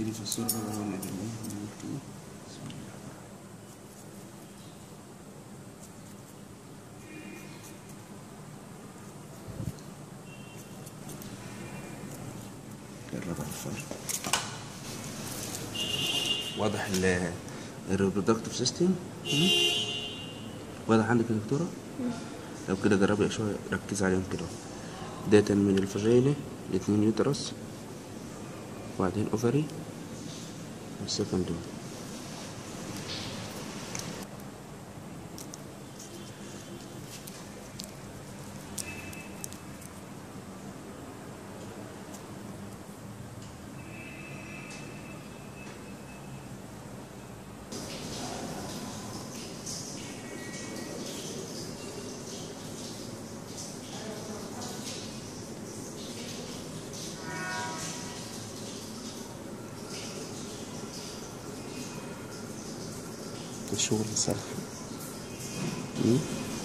نبتدي في الصورة بقى هو اللي نبتدي بسم الله جربها الفرق واضح ال الريبرودكتيف سيستم واضح عندك يا دكتورة؟ لو كده جربي شوية ركز عليهم كده بداية من الفاجينا الاتنين يوترس وبعدين اوفري والسكند دول الشغل صرف مم.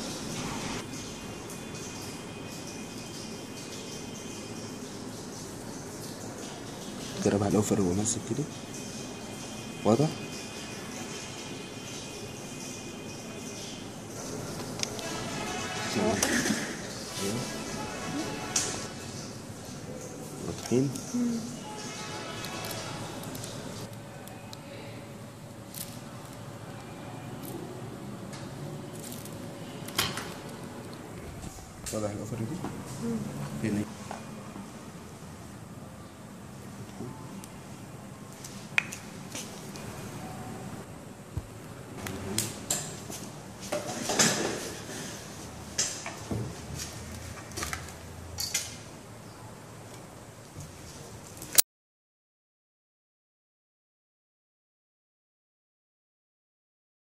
جرب على الاوفر ومسك كده واضح أيوة. واضحين واضح الاوفر دي هنا